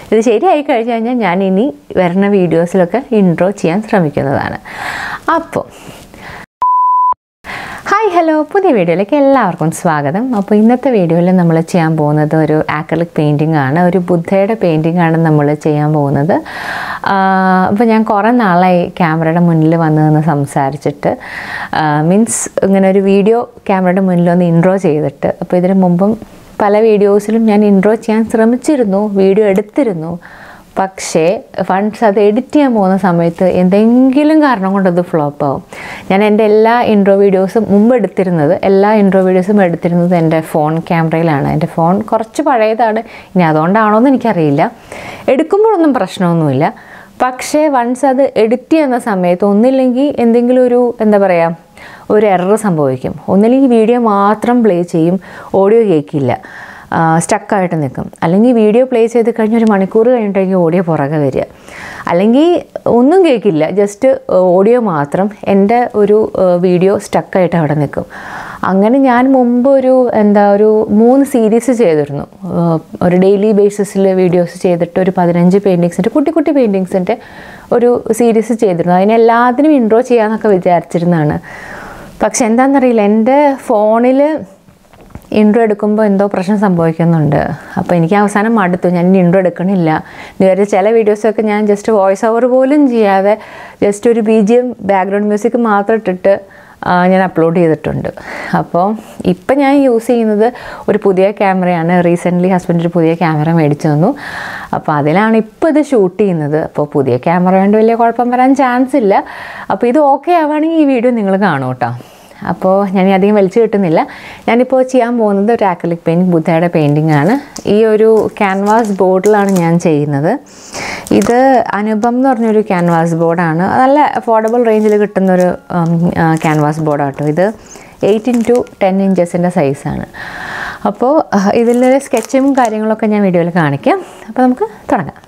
ഇത് ശരിയായി കഴിഞ്ഞ് കഴിഞ്ഞാൽ ഞാൻ ഇനി വരുന്ന വീഡിയോസിലൊക്കെ ഇൻട്രോ ചെയ്യാൻ ശ്രമിക്കുന്നതാണ് അപ്പോൾ ഹായ് ഹലോ പുതിയ വീഡിയോയിലേക്ക് എല്ലാവർക്കും സ്വാഗതം അപ്പോൾ ഇന്നത്തെ വീഡിയോയിൽ നമ്മൾ ചെയ്യാൻ പോകുന്നത് ഒരു ആക്രലിക് പെയിൻറ്റിംഗ് ആണ് ഒരു ബുദ്ധയുടെ പെയിൻറ്റിംഗ് ആണ് നമ്മൾ ചെയ്യാൻ പോകുന്നത് അപ്പോൾ ഞാൻ കുറേ നാളായി ക്യാമറയുടെ മുന്നിൽ വന്ന് നിന്ന് സംസാരിച്ചിട്ട് മീൻസ് ഇങ്ങനെ ഒരു വീഡിയോ ക്യാമറയുടെ മുന്നിൽ ഒന്ന് ഇൻട്രോ ചെയ്തിട്ട് അപ്പോൾ ഇതിന് മുമ്പും പല വീഡിയോസിലും ഞാൻ ഇൻട്രോ ചെയ്യാൻ ശ്രമിച്ചിരുന്നു വീഡിയോ എടുത്തിരുന്നു പക്ഷേ ഫണ്ട്സ് അത് എഡിറ്റ് ചെയ്യാൻ പോകുന്ന സമയത്ത് എന്തെങ്കിലും കാരണം കൊണ്ട് അത് ഫ്ലോപ്പ് ആവും ഞാൻ എൻ്റെ എല്ലാ ഇൻട്രോ വീഡിയോസും മുമ്പ് എടുത്തിരുന്നത് എല്ലാ ഇൻട്രോ വീഡിയോസും എടുത്തിരുന്നത് എൻ്റെ ഫോൺ ക്യാമറയിലാണ് എൻ്റെ ഫോൺ കുറച്ച് പഴയതാണ് ഇനി അതുകൊണ്ടാണോ എന്ന് എനിക്കറിയില്ല എടുക്കുമ്പോഴൊന്നും പ്രശ്നമൊന്നുമില്ല പക്ഷേ വൺസ് അത് എഡിറ്റ് ചെയ്യുന്ന സമയത്ത് ഒന്നില്ലെങ്കിൽ എന്തെങ്കിലും ഒരു എന്താ പറയുക ഒരു എറർ സംഭവിക്കും ഒന്നില്ലെങ്കിൽ വീഡിയോ മാത്രം പ്ലേ ചെയ്യും ഓഡിയോ കേൾക്കില്ല സ്റ്റക്കായിട്ട് നിൽക്കും അല്ലെങ്കിൽ വീഡിയോ പ്ലേ ചെയ്ത് കഴിഞ്ഞ് ഒരു മണിക്കൂർ കഴിഞ്ഞിട്ടായിരിക്കും ഓഡിയോ പുറകെ വരിക അല്ലെങ്കിൽ ഒന്നും കേൾക്കില്ല ജസ്റ്റ് ഓഡിയോ മാത്രം എൻ്റെ ഒരു വീഡിയോ സ്റ്റക്കായിട്ട് അവിടെ നിൽക്കും അങ്ങനെ ഞാൻ മുമ്പ് ഒരു എന്താ ഒരു മൂന്ന് സീരീസ് ചെയ്തിരുന്നു ഒരു ഡെയിലി ബേസിസിൽ വീഡിയോസ് ചെയ്തിട്ട് ഒരു പതിനഞ്ച് പെയിൻറ്റിങ്സിൻ്റെ കുട്ടി കുട്ടി പെയിൻറ്റിങ്സിൻ്റെ ഒരു സീരീസ് ചെയ്തിരുന്നു അതിനെല്ലാത്തിനും ഇൻട്രോ ചെയ്യാമെന്നൊക്കെ വിചാരിച്ചിരുന്നതാണ് പക്ഷെ എന്താണെന്നറിയില്ല എൻ്റെ ഫോണിൽ ഇൻട്രോ എടുക്കുമ്പോൾ എന്തോ പ്രശ്നം സംഭവിക്കുന്നുണ്ട് അപ്പോൾ എനിക്ക് അവസാനം മടുത്തു ഞാൻ ഇൻട്രോ എടുക്കണില്ല ഇതുവരെ ചില വീഡിയോസൊക്കെ ഞാൻ ജസ്റ്റ് വോയിസ് ഓവർ പോലും ചെയ്യാതെ ജസ്റ്റ് ഒരു B G M background music മാത്രം ഇട്ടിട്ട് ഞാൻ അപ്ലോഡ് ചെയ്തിട്ടുണ്ട് അപ്പോൾ ഇപ്പം ഞാൻ യൂസ് ചെയ്യുന്നത് ഒരു പുതിയ ക്യാമറയാണ് റീസെൻ്റ്ലി ഹസ്ബൻഡ് ഒരു പുതിയ ക്യാമറ മേടിച്ചു തന്നു അപ്പോൾ അതിലാണ് ഇപ്പോൾ ഇത് ഷൂട്ട് ചെയ്യുന്നത് അപ്പോൾ പുതിയ ക്യാമറ കൊണ്ട് വലിയ കുഴപ്പം വരാൻ ചാൻസ് ഇല്ല അപ്പോൾ ഇത് ഓക്കെ ആവുകയാണെങ്കിൽ ഈ വീഡിയോ നിങ്ങൾ കാണും കേട്ടോ അപ്പോൾ ഞാൻ അധികം വലിച്ചു കിട്ടുന്നില്ല ഞാനിപ്പോൾ ചെയ്യാൻ പോകുന്നത് ഒരു ആക്രലിക് പെയിൻറ്റിങ് ബുദ്ധയുടെ പെയിൻറ്റിംഗ് ആണ് ഈ ഒരു ക്യാൻവാസ് ബോർഡിലാണ് ഞാൻ ചെയ്യുന്നത് ഇത് അനുപം എന്ന് പറഞ്ഞൊരു ക്യാൻവാസ് ബോർഡാണ് നല്ല അഫോർഡബിൾ റേഞ്ചിൽ കിട്ടുന്നൊരു ക്യാൻവാസ് ബോർഡാട്ടോ ഇത് എയ്റ്റ് ഇൻറ്റു ടെൻ ഇഞ്ചസിൻ്റെ സൈസാണ് അപ്പോൾ ഇതിൽ സ്കെച്ചും കാര്യങ്ങളൊക്കെ ഞാൻ വീഡിയോയിൽ കാണിക്കാം അപ്പോൾ നമുക്ക് തുടങ്ങാം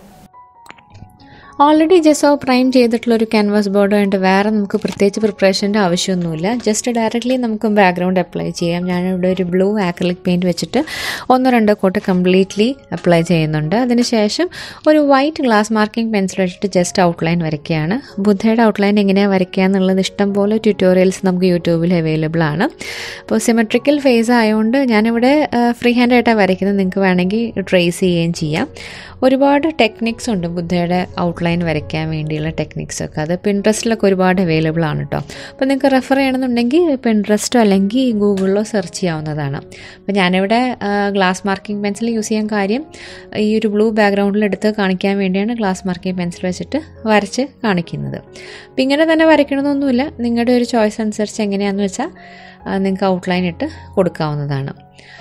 ഓൾറെഡി ജസോ പ്രൈം ചെയ്തിട്ടുള്ള ഒരു ക്യാൻവാസ് ബോർഡ് ആയിട്ട് വേറെ നമുക്ക് പ്രത്യേകിച്ച് പ്രിപ്പറേഷൻ്റെ ആവശ്യമൊന്നുമില്ല ജസ്റ്റ് ഡയറക്റ്റ്ലി നമുക്ക് ബാക്ക്ഗ്രൗണ്ട് അപ്ലൈ ചെയ്യാം ഞാനിവിടെ ഒരു ബ്ലൂ ആക്രിലിക് പെയിൻറ്റ് വെച്ചിട്ട് ഒന്നോ രണ്ടോ കോട്ട് കംപ്ലീറ്റ്ലി അപ്ലൈ ചെയ്യുന്നുണ്ട് അതിനുശേഷം ഒരു വൈറ്റ് ഗ്ലാസ് മാർക്കിംഗ് പെൻസിൽ വെച്ചിട്ട് ജസ്റ്റ് ഔട്ട്ലൈൻ വരയ്ക്കുകയാണ് ബുദ്ധയുടെ ഔട്ട്ലൈൻ എങ്ങനെയാണ് വരയ്ക്കുക എന്നുള്ളത് ഇഷ്ടം പോലെ ട്യൂട്ടോറിയൽസ് നമുക്ക് യൂട്യൂബിൽ അവൈലബിൾ ആണ് അപ്പോൾ സിമെട്രിക്കൽ ഫേസ് ആയതുകൊണ്ട് ഞാനിവിടെ ഫ്രീ ഹാൻഡ് ആയിട്ടാണ് വരയ്ക്കുന്നത് നിങ്ങൾക്ക് വേണമെങ്കിൽ ട്രേസ് ചെയ്യുകയും ചെയ്യാം ഒരുപാട് ടെക്നിക്സ് ഉണ്ട് ബുദ്ധയുടെ ഔട്ട്ലൈൻ വരയ്ക്കാൻ വേണ്ടിയുള്ള ടെക്നിക്സ് ഒക്കെ അത് പിൻട്രസ്റ്റിലൊക്കെ ഒരുപാട് അവൈലബിൾ ആണ് കേട്ടോ അപ്പോൾ നിങ്ങൾക്ക് റെഫർ ചെയ്യണമെന്നുണ്ടെങ്കിൽ പിൻട്രസ്റ്റോ അല്ലെങ്കിൽ ഗൂഗിളിലോ സെർച്ച് ചെയ്യാവുന്നതാണ് അപ്പോൾ ഞാനിവിടെ ഗ്ലാസ് മാർക്കിംഗ് പെൻസിൽ യൂസ് ചെയ്യാൻ കാര്യം ഈ ഒരു ബ്ലൂ ബാക്ക്ഗ്രൗണ്ടിൽ എടുത്ത് കാണിക്കാൻ വേണ്ടിയാണ് ഗ്ലാസ് മാർക്കിംഗ് പെൻസിൽ വെച്ചിട്ട് വരച്ച് കാണിക്കുന്നത് അപ്പോൾ ഇങ്ങനെ തന്നെ വരയ്ക്കണമെന്നൊന്നുമില്ല നിങ്ങളുടെ ഒരു ചോയ്സ് അനുസരിച്ച് എങ്ങനെയാണെന്ന് വെച്ചാൽ നിങ്ങൾക്ക് ഔട്ട്ലൈൻ ഇട്ട് കൊടുക്കാവുന്നതാണ്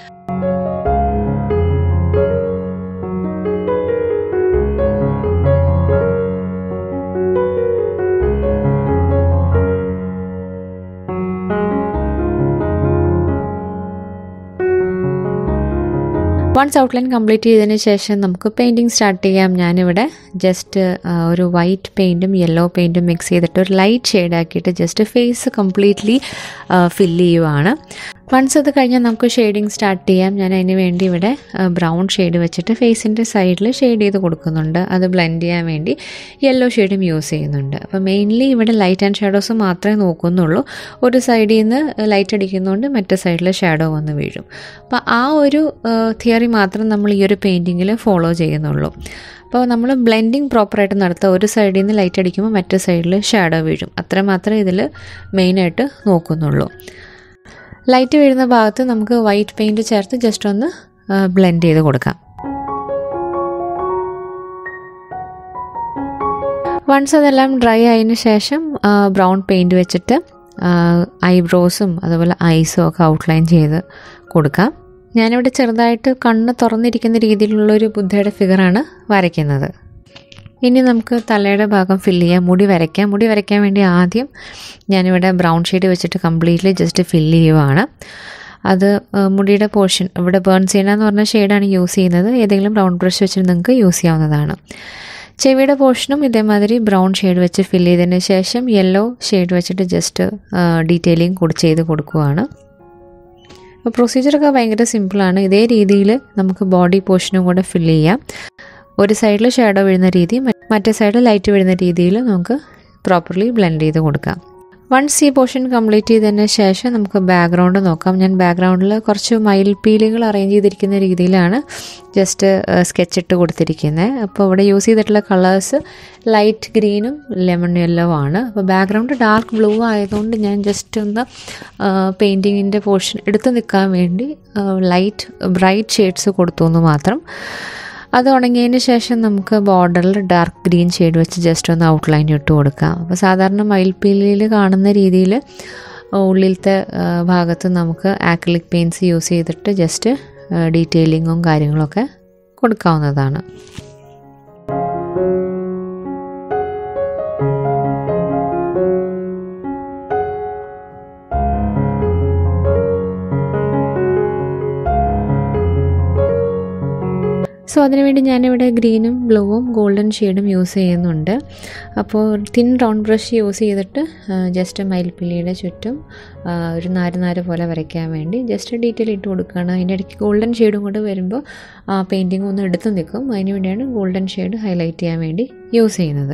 വൺസ് ഔട്ട്ലൈൻ കംപ്ലീറ്റ് ചെയ്തതിന് ശേഷം നമുക്ക് പെയിൻറ്റിങ് സ്റ്റാർട്ട് ചെയ്യാം ഞാനിവിടെ ജസ്റ്റ് ഒരു വൈറ്റ് പെയിൻറ്റും യെല്ലോ പെയിൻറ്റും മിക്സ് ചെയ്തിട്ട് ഒരു ലൈറ്റ് ഷെയ്ഡ് ആക്കിയിട്ട് ജസ്റ്റ് ഫേസ് കംപ്ലീറ്റ്ലി ഫില്ല് ചെയ്യുവാണ് വൺസ് അത് കഴിഞ്ഞാൽ നമുക്ക് ഷെയ്ഡിങ് സ്റ്റാർട്ട് ചെയ്യാം ഞാൻ അതിന് വേണ്ടി ഇവിടെ ബ്രൗൺ ഷെയ്ഡ് വെച്ചിട്ട് ഫേസിൻ്റെ സൈഡിൽ ഷെയ്ഡ് ചെയ്ത് കൊടുക്കുന്നുണ്ട് അത് ബ്ലെൻഡ് ചെയ്യാൻ വേണ്ടി യെല്ലോ ഷെയ്ഡും യൂസ് ചെയ്യുന്നുണ്ട് അപ്പോൾ മെയിൻലി ഇവിടെ ലൈറ്റ് ആൻഡ് ഷാഡോസ് മാത്രമേ നോക്കുന്നുള്ളൂ ഒരു സൈഡിൽ നിന്ന് ലൈറ്റ് അടിക്കുന്നതുകൊണ്ട് മറ്റേ സൈഡിൽ ഷാഡോ വന്ന് വീഴും അപ്പോൾ ആ ഒരു തിയറി മാത്രം നമ്മൾ ഈ ഒരു പെയിൻറ്റിങ്ങിൽ ഫോളോ ചെയ്യുന്നുള്ളൂ അപ്പോൾ നമ്മൾ ബ്ലെൻഡിങ് പ്രോപ്പറായിട്ട് നടത്തുക ഒരു സൈഡിൽ നിന്ന് ലൈറ്റ് അടിക്കുമ്പോൾ മറ്റേ സൈഡിൽ ഷാഡോ വീഴും അത്ര മാത്രമേ ഇതിൽ മെയിനായിട്ട് നോക്കുന്നുള്ളൂ ലൈറ്റ് വീഴുന്ന ഭാഗത്ത് നമുക്ക് വൈറ്റ് പെയിൻറ്റ് ചേർത്ത് ജസ്റ്റ് ഒന്ന് ബ്ലെൻഡ് ചെയ്ത് കൊടുക്കാം വൺസ് അതെല്ലാം ഡ്രൈ ആയതിനു ശേഷം ബ്രൗൺ പെയിൻറ്റ് വെച്ചിട്ട് ഐബ്രോസും അതുപോലെ ഐസും ഒക്കെ ഔട്ട്ലൈൻ ചെയ്ത് കൊടുക്കാം ഞാനിവിടെ ചെറുതായിട്ട് കണ്ണ് തുറന്നിരിക്കുന്ന രീതിയിലുള്ളൊരു ബുദ്ധയുടെ ഫിഗറാണ് വരയ്ക്കുന്നത് ഇനി നമുക്ക് തലയുടെ ഭാഗം ഫില്ല് ചെയ്യാം മുടി വരയ്ക്കാം മുടി വരയ്ക്കാൻ വേണ്ടി ആദ്യം ഞാനിവിടെ ബ്രൗൺ ഷെയ്ഡ് വെച്ചിട്ട് കംപ്ലീറ്റ്ലി ജസ്റ്റ് ഫില്ല് ചെയ്യുവാണ് അത് മുടിയുടെ പോർഷൻ ഇവിടെ ബേൺ സീന എന്ന് പറഞ്ഞ ഷെയ്ഡാണ് യൂസ് ചെയ്യുന്നത് ഏതെങ്കിലും ബ്രൗൺ ബ്രഷ് വെച്ചിട്ട് നിങ്ങൾക്ക് യൂസ് ചെയ്യാവുന്നതാണ് ചെവിയുടെ പോർഷനും ഇതേമാതിരി ബ്രൗൺ ഷെയ്ഡ് വെച്ച് ഫില്ല് ചെയ്തതിന് ശേഷം യെല്ലോ ഷെയ്ഡ് വെച്ചിട്ട് ജസ്റ്റ് ഡീറ്റെയിലിംഗ് കൂടി ചെയ്ത് കൊടുക്കുവാണ് അപ്പോൾ പ്രൊസീജിയറൊക്കെ ഭയങ്കര സിമ്പിളാണ് ഇതേ രീതിയിൽ നമുക്ക് ബോഡി പോർഷനും കൂടെ ഫില്ല് ചെയ്യാം ഒരു സൈഡിൽ ഷാഡോ വീഴുന്ന രീതി മറ്റേ സൈഡിൽ ലൈറ്റ് വീഴുന്ന രീതിയിൽ നമുക്ക് പ്രോപ്പർലി ബ്ലെൻഡ് ചെയ്ത് കൊടുക്കാം വൺസ് ഈ പോർഷൻ കംപ്ലീറ്റ് ചെയ്തതിന് ശേഷം നമുക്ക് ബാക്ക്ഗ്രൗണ്ട് നോക്കാം ഞാൻ ബാക്ക്ഗ്രൗണ്ടിൽ കുറച്ച് മയിൽ പീലുകൾ അറേഞ്ച് ചെയ്തിരിക്കുന്ന രീതിയിലാണ് ജസ്റ്റ് സ്കെച്ച് ഇട്ട് കൊടുത്തിരിക്കുന്നത് അപ്പോൾ ഇവിടെ യൂസ് ചെയ്തിട്ടുള്ള കളേഴ്സ് ലൈറ്റ് ഗ്രീനും ലെമൺ യെല്ലോ ആണ് അപ്പോൾ ബാക്ക്ഗ്രൗണ്ട് ഡാർക്ക് ബ്ലൂ ആയതുകൊണ്ട് ഞാൻ ജസ്റ്റ് ഒന്ന് പെയിൻറ്റിങ്ങിൻ്റെ പോർഷൻ എടുത്ത് നിൽക്കാൻ വേണ്ടി ലൈറ്റ് ബ്രൈറ്റ് ഷെയ്ഡ്സ് കൊടുത്തു എന്ന് മാത്രം അത് ഉണങ്ങിയതിന് ശേഷം നമുക്ക് ബോർഡറിൽ ഡാർക്ക് ഗ്രീൻ ഷെയ്ഡ് വെച്ച് ജസ്റ്റ് ഒന്ന് ഔട്ട്ലൈൻ ഇട്ട് കൊടുക്കാം അപ്പോൾ സാധാരണ മയിൽപ്പീലിയിൽ കാണുന്ന രീതിയിൽ ഉള്ളിലത്തെ ഭാഗത്ത് നമുക്ക് ആക്രിലിക് പെയിൻറ്റ്സ് യൂസ് ചെയ്തിട്ട് ജസ്റ്റ് ഡീറ്റെയിലിങ്ങും കാര്യങ്ങളൊക്കെ കൊടുക്കാവുന്നതാണ് സോ അതിനുവേണ്ടി ഞാനിവിടെ ഗ്രീനും ബ്ലൂവും ഗോൾഡൻ ഷെയ്ഡും യൂസ് ചെയ്യുന്നുണ്ട് അപ്പോൾ തിൻ റൗണ്ട് ബ്രഷ് യൂസ് ചെയ്തിട്ട് ജസ്റ്റ് മയിൽപ്പിള്ളിയുടെ ചുറ്റും ഒരു നാര് നാര് പോലെ വരയ്ക്കാൻ വേണ്ടി ജസ്റ്റ് ഡീറ്റെയിൽ ഇട്ട് കൊടുക്കുകയാണ് അതിൻ്റെ ഇടയ്ക്ക് ഗോൾഡൻ ഷെയ്ഡും കൂടെ വരുമ്പോൾ ആ പെയിൻറ്റിങ് ഒന്ന് എടുത്ത് നിൽക്കും അതിന് വേണ്ടിയാണ് ഗോൾഡൻ ഷെയ്ഡ് ഹൈലൈറ്റ് ചെയ്യാൻ വേണ്ടി യൂസ് ചെയ്യുന്നത്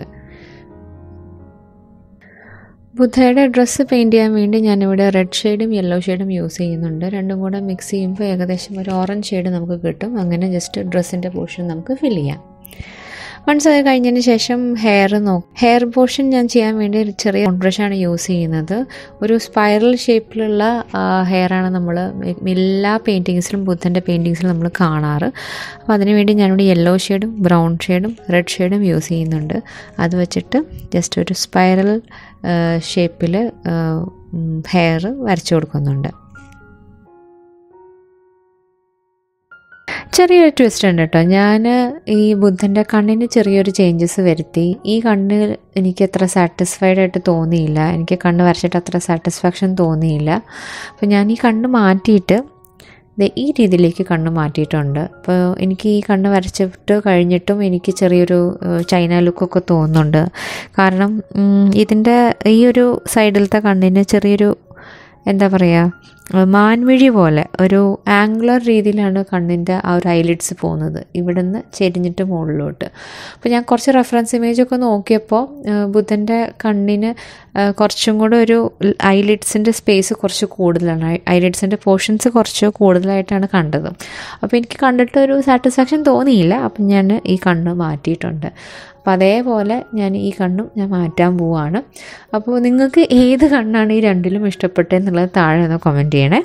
ബുദ്ധയുടെ ഡ്രസ്സ് പെയിൻറ് ചെയ്യാൻ വേണ്ടി ഞാനിവിടെ റെഡ് ഷെയ്ഡും യെല്ലോ ഷെയ്ഡും യൂസ് ചെയ്യുന്നുണ്ട് രണ്ടും കൂടെ മിക്സ് ചെയ്യുമ്പോൾ ഏകദേശം ഒരു ഓറഞ്ച് ഷെയ്ഡ് നമുക്ക് കിട്ടും അങ്ങനെ ജസ്റ്റ് ഡ്രസ്സിൻ്റെ പോർഷൻ നമുക്ക് ഫിൽ ചെയ്യാം വൺസ് അത് കഴിഞ്ഞതിന് ശേഷം ഹെയർ നോക്കും ഹെയർ പോർഷൻ ഞാൻ ചെയ്യാൻ വേണ്ടി ഒരു ചെറിയ ബ്രഷാണ് യൂസ് ചെയ്യുന്നത് ഒരു സ്പൈറൽ ഷേപ്പിലുള്ള ഹെയറാണ് നമ്മൾ എല്ലാ പെയിൻറ്റിങ്സിലും ബുദ്ധൻ്റെ പെയിൻറ്റിങ്സിലും നമ്മൾ കാണാറ് അപ്പോൾ അതിനുവേണ്ടി ഞാനിവിടെ യെല്ലോ ഷെയ്ഡും ബ്രൗൺ ഷെയ്ഡും റെഡ് ഷെയ്ഡും യൂസ് ചെയ്യുന്നുണ്ട് അത് വെച്ചിട്ട് ജസ്റ്റ് ഒരു സ്പൈറൽ ഷേപ്പിൽ ഹെയർ വരച്ചു കൊടുക്കുന്നുണ്ട് ചെറിയൊരു ട്വിസ്റ്റ് ഉണ്ട് കേട്ടോ ഞാൻ ഈ ബുദ്ധൻ്റെ കണ്ണിന് ചെറിയൊരു ചേഞ്ചസ് വരുത്തി ഈ കണ്ണ് എനിക്ക് അത്ര സാറ്റിസ്ഫൈഡ് ആയിട്ട് തോന്നിയില്ല എനിക്ക് കണ്ണ് വരച്ചിട്ട് അത്ര സാറ്റിസ്ഫാക്ഷൻ തോന്നിയില്ല അപ്പോൾ ഞാൻ ഈ കണ്ണ് മാറ്റിയിട്ട് ഈ രീതിയിലേക്ക് കണ്ണ് മാറ്റിയിട്ടുണ്ട് അപ്പോൾ എനിക്ക് ഈ കണ്ണ് വരച്ചിട്ട് കഴിഞ്ഞിട്ടും എനിക്ക് ചെറിയൊരു ചൈന ലുക്കൊക്കെ തോന്നുന്നുണ്ട് കാരണം ഇതിൻ്റെ ഈ ഒരു സൈഡിലത്തെ കണ്ണിന് ചെറിയൊരു എന്താ പറയുക മാൻമിഴി പോലെ ഒരു ആംഗുലർ രീതിയിലാണ് കണ്ണിൻ്റെ ആ ഒരു ഐലിഡ്സ് പോകുന്നത് ഇവിടുന്ന് ചെരിഞ്ഞിട്ട് മുകളിലോട്ട് അപ്പോൾ ഞാൻ കുറച്ച് റെഫറൻസ് ഇമേജൊക്കെ നോക്കിയപ്പോൾ ബുദ്ധൻ്റെ കണ്ണിന് കുറച്ചും കൂടെ ഒരു ഐലിഡ്സിൻ്റെ സ്പേസ് കുറച്ച് കൂടുതലാണ് ഐലിഡ്സിൻ്റെ പോർഷൻസ് കുറച്ച് കൂടുതലായിട്ടാണ് കണ്ടത് അപ്പോൾ എനിക്ക് കണ്ടിട്ട് ഒരു സാറ്റിസ്ഫാക്ഷൻ തോന്നിയില്ല അപ്പം ഞാൻ ഈ കണ്ണ് മാറ്റിയിട്ടുണ്ട് അപ്പോൾ അതേപോലെ ഞാൻ ഈ കണ്ണും ഞാൻ മാറ്റാൻ പോവാണ് അപ്പോൾ നിങ്ങൾക്ക് ഏത് കണ്ണാണ് ഈ രണ്ടിലും ഇഷ്ടപ്പെട്ടതെന്നുള്ളത് താഴെ ഒന്ന് കമൻറ്റ് ചെയ്യണേ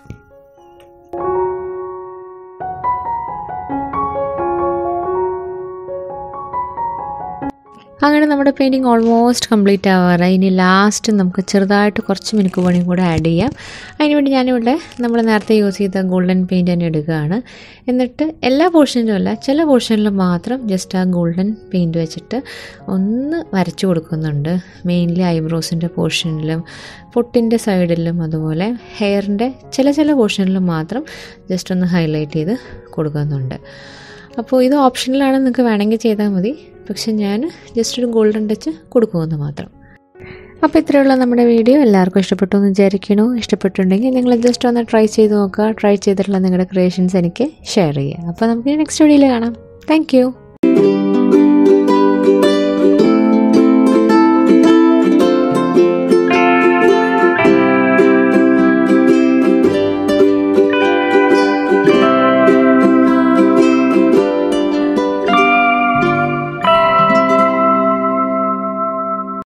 അങ്ങനെ നമ്മുടെ പെയിൻറ്റിങ് ഓൾമോസ്റ്റ് കംപ്ലീറ്റ് ആവാറായി ഇനി ലാസ്റ്റ് നമുക്ക് ചെറുതായിട്ട് കുറച്ച് മിനുക്ക് പണിയും കൂടെ ആഡ് ചെയ്യാം അതിനുവേണ്ടി ഞാനിവിടെ നമ്മൾ നേരത്തെ യൂസ് ചെയ്ത ഗോൾഡൻ പെയിൻറ്റ് തന്നെ എടുക്കുകയാണ് എന്നിട്ട് എല്ലാ പോർഷനിലും അല്ല ചില പോർഷനിലും മാത്രം ജസ്റ്റ് ആ ഗോൾഡൻ പെയിൻറ്റ് വെച്ചിട്ട് ഒന്ന് വരച്ചു കൊടുക്കുന്നുണ്ട് മെയിൻലി ഐബ്രോസിൻ്റെ പോർഷനിലും പൊട്ടിൻ്റെ സൈഡിലും അതുപോലെ ഹെയറിൻ്റെ ചില ചില പോർഷനിലും മാത്രം ജസ്റ്റ് ഒന്ന് ഹൈലൈറ്റ് ചെയ്ത് കൊടുക്കുന്നുണ്ട് അപ്പോൾ ഇത് ഓപ്ഷനിലാണ് നിങ്ങൾക്ക് വേണമെങ്കിൽ ചെയ്താൽ മതി പക്ഷെ ഞാൻ ജസ്റ്റ് ഒരു ഗോൾഡൻ ടച്ച് കൊടുക്കുമെന്ന് മാത്രം അപ്പോൾ ഇത്രയുള്ള നമ്മുടെ വീഡിയോ എല്ലാവർക്കും ഇഷ്ടപ്പെട്ടു എന്ന് വിചാരിക്കണു ഇഷ്ടപ്പെട്ടുണ്ടെങ്കിൽ നിങ്ങൾ ജസ്റ്റ് ഒന്ന് ട്രൈ ചെയ്ത് നോക്കുക ട്രൈ ചെയ്തിട്ടുള്ള നിങ്ങളുടെ ക്രിയേഷൻസ് എനിക്ക് ഷെയർ ചെയ്യുക അപ്പോൾ നമുക്ക് നെക്സ്റ്റ് വീഡിയോയിൽ കാണാം താങ്ക്